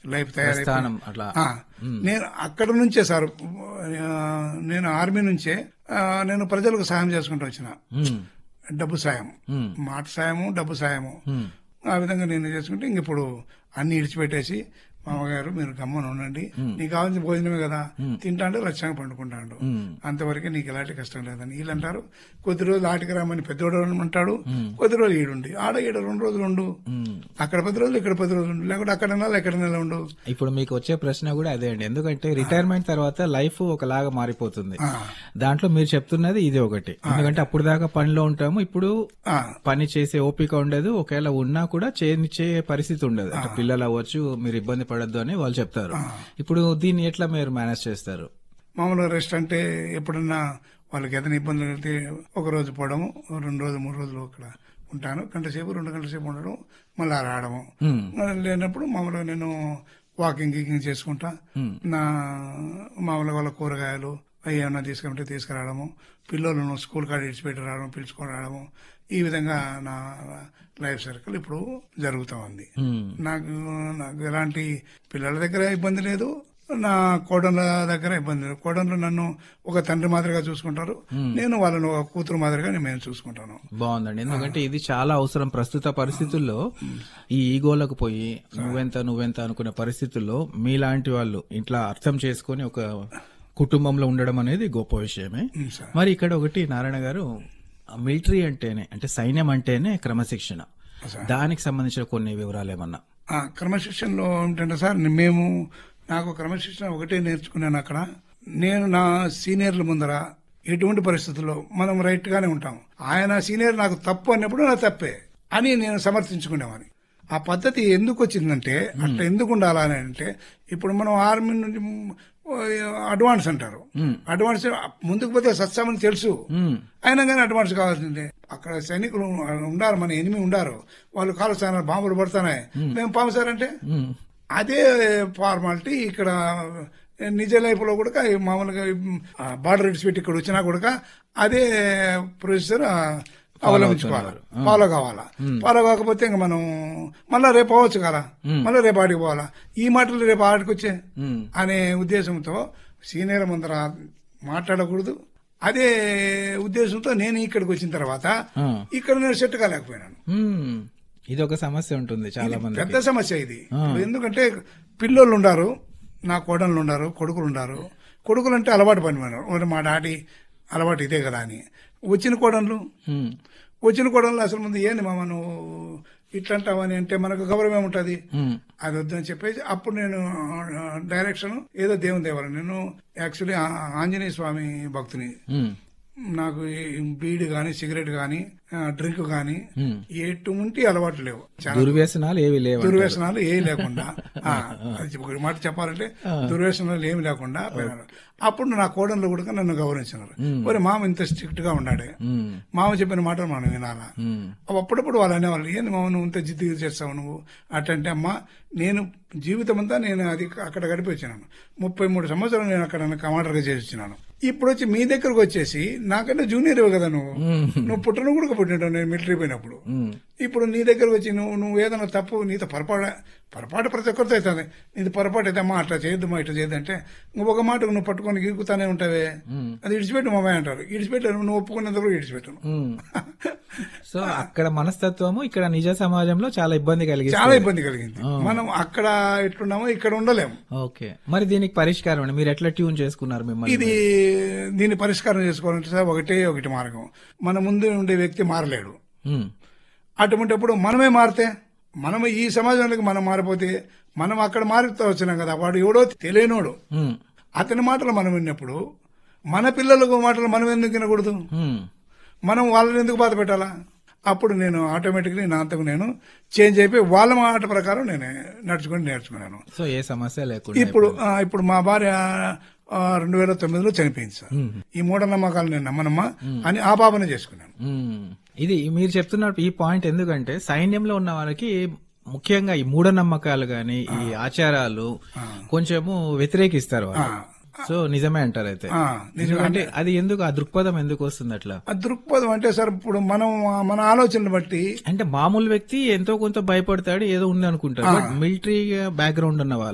Life తయారైపోయి ప్రస్థానం అట్లా ఆ, నేను అక్కడ నుంచే సార్ ఆ, నేను ఆర్మీ నుంచే ఆ, నేను ప్రజలకు సాయం చేసుకుంటూ వచ్చిన ఉమ్, డబ్బు సాయం ఉమ్, మాట సాయము డబ్బు సాయము ఉమ్, ఆ విధంగా నేను చేసుకుంటే ఇంక ఇప్పుడు అన్ని ఇడిచిపెట్టేసి మామగారు మీరు గమ్మన ఉండండి నీకు కావాల్సిన భోజనమే కదా తింటాండు లక్ష్యంగా పండుకుంటాడు ఉమ్. అంతవరకే నీకు ఎలాంటి కష్టం లేదని వీళ్ళు అంటారు కొద్ది రోజులు ఆటికి రామని పెద్దోడు అంటాడు కొద్ది రోజులు ఈడుండి ఆడ ఈడ రెండు రోజులు ఉండు ఉమ్. అక్కడ పది రోజులు ఇక్కడ పది రోజులు ఉండు లేకుంటే అక్కడ నెల ఎక్కడ నెల ఉండు ఇప్పుడు మీకు వచ్చే ప్రశ్న కూడా అదే అండి ఎందుకంటే రిటైర్మెంట్ తర్వాత లైఫ్ ఒకలాగా మారిపోతుంది ఆ, దాంట్లో మీరు చెప్తున్నది ఇది ఒకటి ఎందుకంటే అప్పుడు దాకా పనిలో ఉంటాము ఇప్పుడు ఆ, పని చేసే ఓపిక ఉండదు ఒకవేళ ఉన్నా కూడా చేయించే పరిస్థితి ఉండదు అంటే పిల్లలు అవ్వచ్చు మీరు ఇబ్బంది పడద్దు అని వాళ్ళు చెప్తారు ఇప్పుడు దీన్ని ఎట్లా మీరు మేనేజ్ చేస్తారు మామూలుగా రెస్ట్ అంటే ఎప్పుడన్నా వాళ్ళకి ఏదైనా ఇబ్బందులు కలిగితే ఒక రోజు పోవడము రెండు రోజులు మూడు రోజులు అక్కడ ఉంటాను గంట సేపు రెండు గంటల సేపు ఉండడం మళ్ళీ రావడము ఉమ్, మరి లేనప్పుడు మామూలుగా నేను వాకింగ్ గీకింగ్ చేసుకుంటా ఉమ్, నా మామూలుగా వాళ్ళ కూరగాయలు అవి ఏమన్నా తీసుకుంటే తీసుకురావడము పిల్లలను స్కూల్ కాడ ఇడిచిపెట్టి రావడం పిలుచుకొని రావడము ఈ విధంగా నా లైఫ్ సర్కిల్ ఇప్పుడు జరుగుతూ ఉంది ఉమ్, నాకు నాకు ఎలాంటి పిల్లల దగ్గర ఇబ్బంది లేదు నా కోడళ్ళ దగ్గర ఇబ్బంది లేదు కోడళ్ళు నన్ను ఒక తండ్రి మాదిరిగా చూసుకుంటారు నేను వాళ్ళను ఒక కూతురు మాదిరిగా నేను చూసుకుంటాను బాగుందండి ఎందుకంటే ఇది చాలా అవసరం ప్రస్తుత పరిస్థితుల్లో ఈ ఈగోలకు పోయి నువ్వెంత నువ్వెంత అనుకునే పరిస్థితుల్లో మీలాంటి వాళ్ళు ఇట్లా అర్థం చేసుకొని ఒక కుటుంబంలో ఉండడం అనేది గొప్ప విషయమే ఉమ్, సార్ మరి ఇక్కడ ఒకటి నారాయణ గారు మిలిటరీ అంటేనే అంటే సైన్యం అంటేనే క్రమశిక్షణ దానికి సంబంధించిన కొన్ని వివరాలు ఏమన్నా ఆ, క్రమశిక్షణలో ఏంటంటే సార్ మేము నాకు క్రమశిక్షణ ఒకటే నేర్చుకున్నాను అక్కడ నేను నా సీనియర్ల ముందర ఎటువంటి పరిస్థితుల్లో మనం రైట్ గానే ఉంటాం ఆయన సీనియర్ నాకు తప్పు అన్నప్పుడు నా తప్పే అని నేను సమర్థించుకునేవాని ఆ పద్ధతి ఎందుకు వచ్చిందంటే అట్లా ఎందుకు ఉండాలా అని అంటే ఇప్పుడు మనం ఆర్మీ నుండి అడ్వాన్స్ అంటారు అడ్వాన్స్ ముందుకు పోతే సత్సామని తెలుసు ఉమ్, అయినా కానీ అడ్వాన్స్ కావాల్సిందే అక్కడ సైనికులు ఉండారు మన ఎనిమి ఉండారు వాళ్ళు కాలుస్తాన్నారు బాంబులు పడుతున్నాయి మేము పంపుతారంటే ఉమ్, అదే ఫార్మాలిటీ ఇక్కడ నిజ లైఫ్ లో కూడా ఈ మామూలుగా బార్డర్ విడిచిపెట్టి ఇక్కడ వచ్చినా కూడా అదే ప్రొసీజర్ అవలంబించుకోవాలి ఫాలో కావాలా ఫాలో కాకపోతే ఇంకా మనం మళ్ళా రేపు అవ్వచ్చు కదా మళ్ళీ రేపు ఆడికి పోవాలా ఈ మాటలు రేపు ఆడికి వచ్చే ఉమ్, అనే ఉద్దేశంతో సీనియర్ ముందర మాట్లాడకూడదు అదే ఉద్దేశంతో నేను ఇక్కడికి వచ్చిన తర్వాత ఆ. ఇక్కడ నేను సెట్ కాలేకపోయినాను ఉమ్. ఇది ఒక సమస్య ఉంటుంది చాలా మంది పెద్ద సమస్య ఇది ఇప్పుడు ఎందుకంటే పిల్లోళ్ళు ఉండారు నా కోడళ్ళు ఉండారు కొడుకులు ఉండారు కొడుకులు అంటే అలవాటు పని మరి మా డాడీ అలవాటు ఇదే కదా అని వచ్చిన కోడళ్ళు వచ్చిన కోడళ్ళు అసలు ముందు ఏంది మామ నువ్వు ఇట్లా అంటావని అంటే మనకు గౌరవం ఏముంటది అది వద్దని చెప్పేసి అప్పుడు నేను డైరెక్షన్ ఏదో దేవుని దేవాలి నేను యాక్చువల్లీ ఆంజనేయ స్వామి భక్తుని నాకు ఈ బీడి గాని సిగరెట్ గాని ఆ, డ్రింక్ గాని ఎటువంటి అలవాట్లు లేవు చాలా దుర్వ్యసనాలు ఏవి లేవు దుర్వ్యసనాలు ఏమి లేకుండా ఆ, అది ఒక మాట చెప్పాలంటే దుర్వ్యసనాలు ఏమి లేకుండా పోయినారు అప్పుడు నా కోడళ్ళు కూడా నన్ను గౌరవించినారు మరి మామ ఇంత స్ట్రిక్ట్ గా ఉన్నాడే ఉమ్, మామ చెప్పిన మాటలు మనం వినాలా ఉమ్, అవి అప్పుడప్పుడు వాళ్ళు అనేవాళ్ళు ఏంది మామ నువ్వు ఇంత జిద్దు చేస్తావు నువ్వు అట్టంటే అమ్మా నేను జీవితం అంతా నేను అది అక్కడ గడిపి వచ్చినాను ముప్పై మూడు సంవత్సరాలు నేను అక్కడ కమాండర్గా చేసి వచ్చినాను ఇప్పుడు వచ్చి మీ దగ్గరకు వచ్చేసి నాకంటే జూనియర్ కదా నువ్వు నువ్వు పుట్టను కూడా పుట్టినావు నేను మిలిటరీ పోయినప్పుడు ఉమ్, ఇప్పుడు నీ దగ్గరకు వచ్చి నువ్వు నువ్వు ఏదైనా తప్పు నీతో పొరపాటు పొరపాటు ప్రతి ఒక్కరితో అవుతుంది నీది పొరపాటు అయితే అమ్మా అట్లా చేయొద్దమ్మా ఇట్లా చేయొద్దు అంటే ఇంక ఒక మాట నువ్వు పట్టుకొని గీకుతానే ఉంటావే అది ఇడిచిపెట్టు మామయ్య అంటారు ఇడిచిపెట్టు నువ్వు ఒప్పుకునేంత కూడా ఇడిచిపెట్టను ఉమ్. సో అక్కడ మనస్తత్వము ఇక్కడ నిజ సమాజంలో చాలా ఇబ్బంది కలిగిస్తుంది చాలా ఇబ్బంది కలిగింది మనం అక్కడ ఎట్లున్నామో ఇక్కడ ఉండలేము ఓకే మరి దీనికి పరిష్కారం అండి మీరు ఎట్లా ట్యూన్ చేసుకున్నారు మిమ్మల్ని ఇది దీన్ని పరిష్కారం చేసుకోవాలంటే సార్ ఒకటే ఒకటి మార్గం మన ముందు ఉండే వ్యక్తి మారలేడు ఉమ్, అటువంటిప్పుడు మనమే మారితే మనం ఈ సమాజంలోకి మనం మారిపోతే మనం అక్కడ మారుతూ వచ్చినాం కదా వాడు ఎవడో తెలియనోడు ఉమ్, అతని మాటలు మనం విన్నప్పుడు మన పిల్లలకు మాటలు మనం ఎందుకు వినకూడదు ఉమ్. మనం వాళ్ళని ఎందుకు బాధ పెట్టాలా అప్పుడు నేను ఆటోమేటిక్లీ నా అంతకు నేను చేంజ్ అయిపోయి వాళ్ళ మాట ప్రకారం నేను నడుచుకొని నేర్చుకున్నాను సో ఏ సమస్య లేకుండా ఇప్పుడు ఆ, ఇప్పుడు మా భార్య ఆ, రెండు వేల తొమ్మిదిలో చనిపోయింది సార్ ఈ మూఢనమ్మకాలు నేను నమ్మనమ్మా అని ఆ భావన చేసుకున్నాను ఉమ్. ఇది మీరు చెప్తున్న ఈ పాయింట్ ఎందుకంటే సైన్యంలో ఉన్న వాళ్ళకి ముఖ్యంగా ఈ మూఢనమ్మకాలు గాని ఈ ఆచారాలు కొంచెము వ్యతిరేకిస్తారు వాళ్ళు సో నిజమే అంటారు అయితే ఆ, నిజమే. అంటే అది ఎందుకు ఆ దృక్పథం ఎందుకు వస్తుంది అట్లా ఆ దృక్పథం అంటే సార్ ఇప్పుడు మనం మన ఆలోచనలు బట్టి అంటే మామూలు వ్యక్తి ఎంతో కొంత భయపడతాడు ఏదో ఉంది అనుకుంటారు బట్ మిలిటరీ బ్యాక్గ్రౌండ్ ఉన్న వాళ్ళు